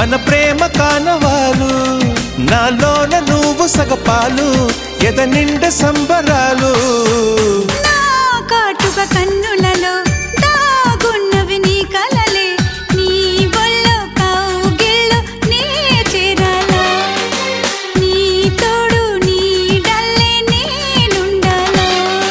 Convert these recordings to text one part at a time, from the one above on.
మన ప్రేమ కానవాలు నాలోన నువ్వు సగపాలు ఎద నిండ సంబరాలు నా కాటుక కన్నులలో దాగున్నవి నీ కలలే నీ ఒళ్ళో కౌగిల్లో నే చేరాలా నీ తోడు నీ డల్లే నేనుండాలా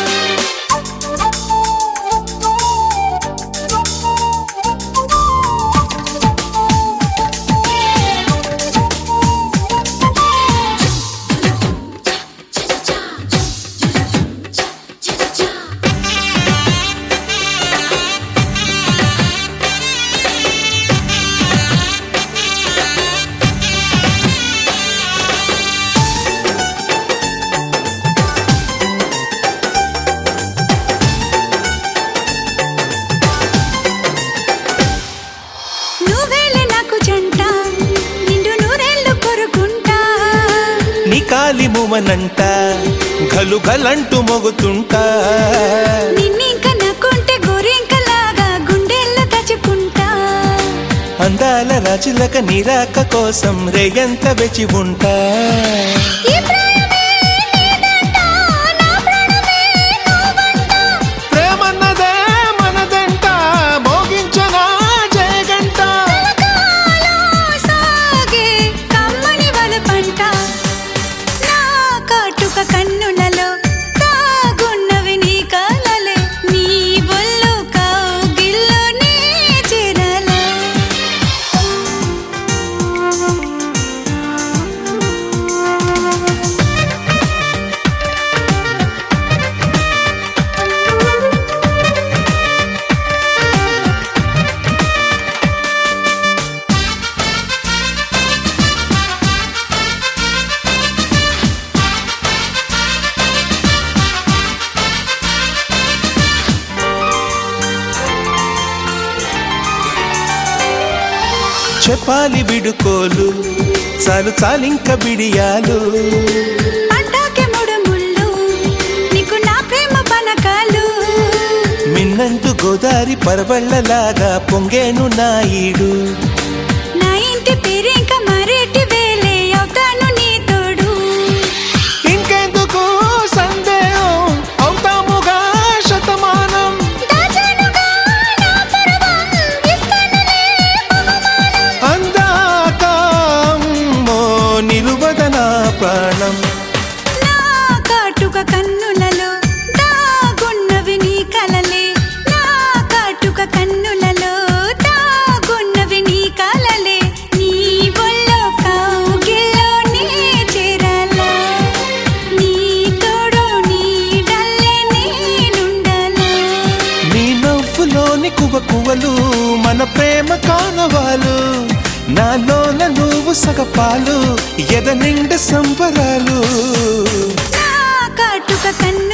నువ్వేలే నాకు జంట నిండు నూరేళ్ళు కొరుకుంటా నీ కాలి ముమనంట గలు గలంటూ మొగుతుంటా నిన్నింక నక్కుంటే గోరింకలాగా గుండెల్లో దాచుకుంటా అందాల రాజులక నిరాక కోసం రేయంత వెచి ఉంటా ఈ ప్రాణమే నీదంట, నా ప్రాణమే నువ్వంట. ప్రేమన్నదే మనదంట మోగించనా జయగంట కలకాలం సాగే కమ్మని వలపంట. నా కాటుక కన్నులలో దాగున్నవి నీ కలలే. నీ ఒళ్ళు కౌగిల్లో నే చేరాలా. చెప్పాలి బిడుకోలు చాలు చాలింక బిడియాలు అంటాకే మూడు ముళ్ళు, నీకు నా ప్రేమ పనకాలు మిన్నంటూ గోదారి పరవళ్ళలాగా పొంగేను నాయుడు నా ఇంటి పేరింక మరేటి వేలే అవుతాను నీ తోడు ఇంకెందుకు సందేహం అవుతాముగా శతమానం దాచానుగా నా పర్వం, ఇస్తానులే బహుమానం. అందాక అమ్మో నిలువద నా ప్రాణం నా కాటుక కన్నులలో దాగున్నవి నీ కలలే నా కాటుక కన్నులలో దాగున్నవి నీ కలలే నీ ఒళ్ళో కౌగిల్లో నే చేరాలా నీ తోడు నీ డల్లే నేనుండాలా నీ నవ్వులోని కువకువలు మన ప్రేమ కానవాలు నాలోన నువ్వు సగపాలు ఎద నిండ సంబరాలు నా కాటుక కన్ను